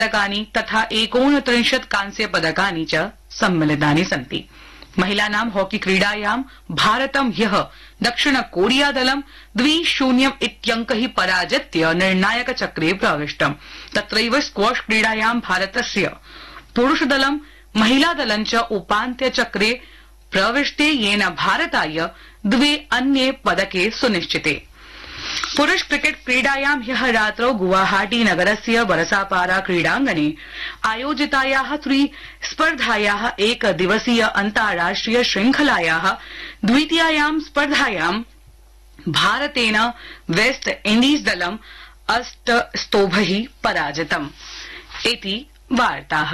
पदकानि तथा एकोनत्रिंशत् कांस्यपदकानि च सम्मिलितानि सन्ति महिलानां हॉकी क्रीडायां भारतं ह्यः दक्षिण कोरिया दलं द्वि शून्यम् इत्यङ्कै पराजित्य निर्णायक चक्रे प्रविष्टम् तत्रैव स्क्वॉश क्रीडायां भारतस्य पुरुषदलं महिलादलं च उपान्त्यचक्रे प्रविष्टे येन भारताय द्वे अन्ये पदके सुनिश्चिते पुरुष क्रिकेट क्रीडायां ह्यः रात्रौ गुवाहाटी नगरस्य बरसापारा क्रीडाङ्गणे आयोजितायाः त्रि स्पर्धायाः एकदिवसीय अन्ताराष्ट्रिय श्रृङ्खलायाः द्वितीयायां स्पर्धायां भारतेन वेस्ट इण्डीज दलम् अष्ट स्तोभैः पराजितम् इति वार्ताः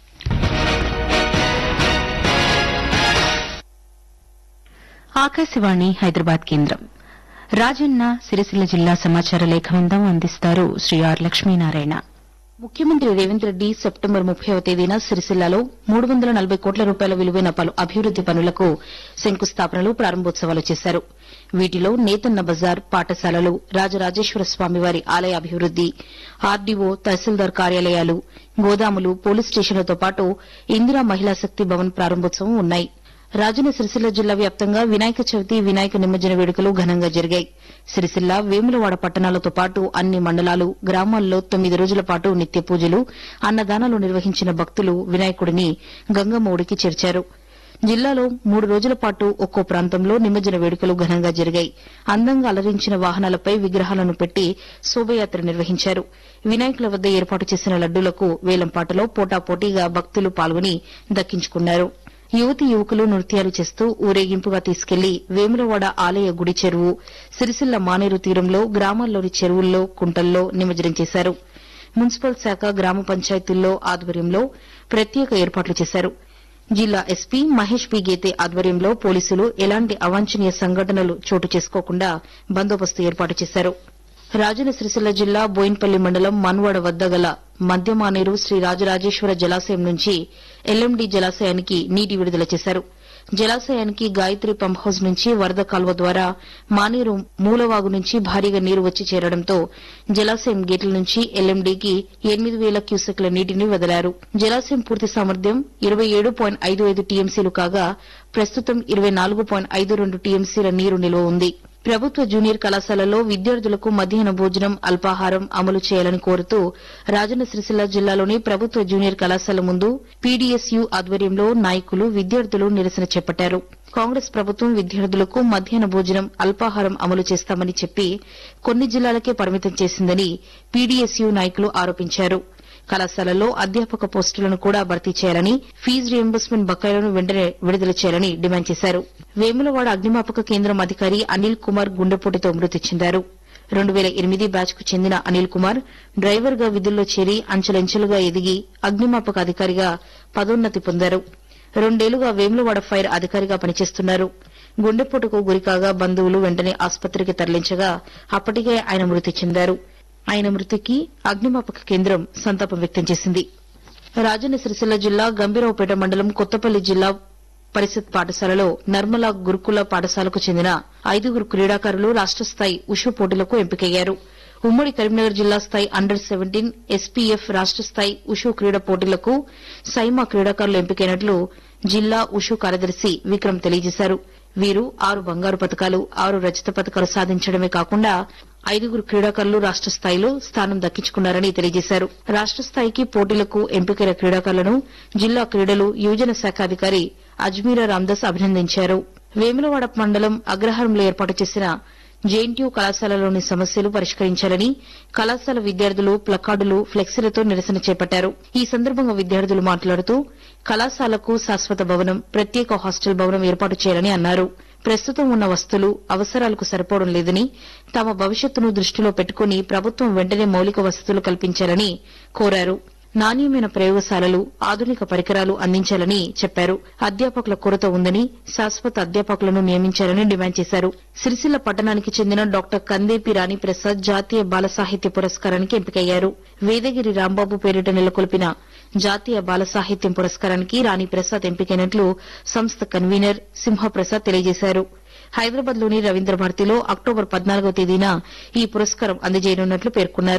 ఆకాశవాణి హైదరాబాద్ కేంద్రం రాజన్న సిరిసిల్ల జిల్లా సమాచార లేఖనందం అందిస్తారు శ్రీ ఆర్ లక్ష్మీనారాయణ ముఖ్యమంత్రి రేవంత్ రెడ్డి సెప్టెంబర్ ముప్పైవ తేదీన సిరిసిల్లాలో మూడు వందల నలభై కోట్ల రూపాయల విలువైన పలు అభివృద్ది పనులకు శంకుస్థాపనలు ప్రారంభోత్సవాలు చేశారు వీటిలో నేతన్న బజార్ పాఠశాలలు రాజరాజేశ్వర స్వామివారి ఆలయ అభివృద్ది ఆర్డీఓ తహసీల్దార్ కార్యాలయాలు గోదాములు పోలీస్ స్టేషన్లతో పాటు ఇందిరా మహిళా శక్తి భవన్ ప్రారంభోత్సవం ఉన్నాయి రాజన్న సిరిసిల్ల జిల్లా వ్యాప్తంగా వినాయక చవితి వినాయక నిమజ్జన వేడుకలు ఘనంగా జరిగాయి సిరిసిల్ల వేములవాడ పట్టణాలతో పాటు అన్ని మండలాలు గ్రామాల్లో తొమ్మిది రోజుల పాటు నిత్య పూజలు అన్నదానాలు నిర్వహించిన భక్తులు వినాయకుడిని గంగమ్మ ఒడికి చేర్చారు జిల్లాలో మూడు రోజుల పాటు ఒక్కో ప్రాంతంలో నిమజ్జన వేడుకలు ఘనంగా జరిగాయి అందంగా అలరించిన వాహనాలపై విగ్రహాలను పెట్టి శోభయాత్ర నిర్వహించారు వినాయకుల వద్ద ఏర్పాటు చేసిన లడ్డూలకు వేలంపాటలో పోటాపోటీగా భక్తులు పాల్గొని దక్కించుకున్నారు యువతి యువకులు నృత్యాలు చేస్తూ ఊరేగింపుగా తీసుకెళ్లి వేములవాడ ఆలయ గుడి చెరువు సిరిసిల్ల మానేరు తీరంలో గ్రామాల్లోని చెరువుల్లో కుంటల్లో నిమజ్జనం చేశారు మున్సిపల్ శాఖ గ్రామ పంచాయతీల్లో ఆధ్వర్యంలో ప్రత్యేక ఏర్పాట్లు చేశారు జిల్లా ఎస్పీ మహేష్ పి గేతే ఆధ్వర్యంలో పోలీసులు ఎలాంటి అవాంఛనీయ సంఘటనలు చోటు చేసుకోకుండా బందోబస్తు ఏర్పాటు చేశారు రాజన్న సిరిసిల్ల జిల్లా బోయిన్పల్లి మండలం మన్వాడ వద్ద గల మధ్యమానేరు శ్రీ రాజరాజేశ్వర జలాశయం నుంచి ఎల్ఎండి జలాశయానికి నీటి విడుదల చేశారు జలాశయానికి గాయత్రి పంప్ హౌస్ నుంచి వరద కాల్వ ద్వారా మానేరు మూలవాగు నుంచి భారీగా నీరు వచ్చి చేరడంతో జలాశయం గేట్ల నుంచి ఎల్ఎండీకి ఎనిమిది వేల క్యూసెక్ల నీటిని వదిలారు జలాశయం పూర్తి సామర్థ్యం ఇరవై ఏడు పాయింట్ ఐదు ఐదు టీఎంసీలు కాగా ప్రస్తుతం ఇరవై నాలుగు పాయింట్ ఐదు రెండు టీఎంసీల నీరు నిల్వ ఉంది ప్రభుత్వ జూనియర్ కళాశాలలో విద్యార్థులకు మధ్యాహ్న భోజనం అల్పాహారం అమలు చేయాలని కోరుతూ రాజన్న సిరిసిల్ల జిల్లాలోని ప్రభుత్వ జూనియర్ కళాశాల ముందు పీడీఎస్యూ ఆధ్వర్యంలో నాయకులు విద్యార్థులు నిరసన చేపట్టారు కాంగ్రెస్ ప్రభుత్వం విద్యార్థులకు మధ్యాహ్న భోజనం అల్పాహారం అమలు చేస్తామని చెప్పి కొన్ని జిల్లాలకే పరిమితం చేసిందని పీడీఎస్యూ నాయకులు ఆరోపించారు కళాశాలల్లో అధ్యాపక పోస్టులను కూడా భర్తీ చేయాలని ఫీజు రియంబర్స్మెంట్ బకాయిలను వెంటనే విడుదల చేయాలని డిమాండ్ చేశారు వేములవాడ అగ్నిమాపక కేంద్రం అధికారి అనిల్ కుమార్ గుండెపోటుతో మృతి చెందారు రెండు వేల ఎనిమిది బ్యాచ్ కు చెందిన అనిల్ కుమార్ డ్రైవర్ గా విధుల్లో చేరి అంచెలంచెలుగా ఎదిగి అగ్నిమాపక అధికారిగా పదోన్నతి పొందారు రెండేళ్లుగా వేములవాడ ఫైర్ అధికారిగా పనిచేస్తున్నారు గుండెపోటుకు గురికాగా బంధువులు వెంటనే ఆసుపత్రికి తరలించగా అప్పటికే ఆయన మృతి చెందారు ఆయన మృతికి అగ్నిమాపక కేంద్రం సంతాపం వ్యక్తం చేసింది రాజన్న సిరిసిల్ల జిల్లా గంభీరావుపేట మండలం కొత్తపల్లి జిల్లా పరిషత్ పాఠశాలలో నర్మల గురుకుల పాఠశాలకు చెందిన ఐదుగురు క్రీడాకారులు రాష్ట స్థాయి ఉషు పోటీలకు ఎంపికయ్యారు ఉమ్మడి కరీంనగర్ జిల్లా స్థాయి అండర్ సెవెంటీన్ ఎస్పీఎఫ్ రాష్ట స్థాయి ఉషు క్రీడా పోటీలకు సైమా క్రీడాకారులు ఎంపికైనట్లు జిల్లా ఉషు కార్యదర్శి విక్రమ్ తెలియజేశారు వీరు ఆరు బంగారు పతకాలు ఆరు రజత పతకాలు సాధించడమే కాకుండా ఐదుగురు క్రీడాకారులు రాష్ట స్థాయిలో స్థానం దక్కించుకున్నారని తెలియజేశారు రాష్ట స్థాయికి పోటీలకు ఎంపికైన క్రీడాకారులను జిల్లా క్రీడలు యువజన శాఖ అధికారి అజ్మీరా రామ్దాస్ అభినందించారు వేములవాడ మండలం అగ్రహారంలో ఏర్పాటు చేసిన జేఎన్టీయూ కళాశాలలోని సమస్యలు పరిష్కరించాలని కళాశాల విద్యార్థులు ప్లకార్డులు ఫ్లెక్సీలతో నిరసన చేపట్టారు ఈ సందర్భంగా విద్యార్థులు మాట్లాడుతూ కళాశాలకు శాశ్వత భవనం ప్రత్యేక హాస్టల్ భవనం ఏర్పాటు చేయాలని అన్నారు ప్రస్తుతం ఉన్న వస్తువులు అవసరాలకు సరిపోవడం లేదని తమ భవిష్యత్తును దృష్టిలో పెట్టుకుని ప్రభుత్వం వెంటనే మౌలిక వసతులు కల్పించాలని కోరారు నాణ్యమైన ప్రయోగశాలలు ఆధునిక పరికరాలు అందించాలని చెప్పారు అధ్యాపకుల కొరత ఉందని శాశ్వత అధ్యాపకులను నియమించాలని డిమాండ్ చేశారు సిరిసిల్ల పట్టణానికి చెందిన డాక్టర్ కందేపి రాణి ప్రసాద్ జాతీయ బాల సాహిత్య పురస్కారానికి ఎంపికయ్యారు వేదగిరి రాంబాబు పేరిట నెలకొల్పిన జాతీయ బాల సాహిత్యం పురస్కారానికి రాణి ప్రసాద్ ఎంపికైనట్లు సంస్థ కన్వీనర్ సింహప్రసాద్ తెలియజేశారు హైదరాబాద్ లోని రవీంద్ర భారతిలో అక్టోబర్ పద్నాలుగవ తేదీన ఈ పురస్కారం అందజేయనున్నట్లు పేర్కొన్నారు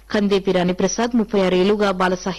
కందేపి రాణిప్రసాద్ ముప్పై ఆరు ఏళ్లుగా బాలసాహిత్య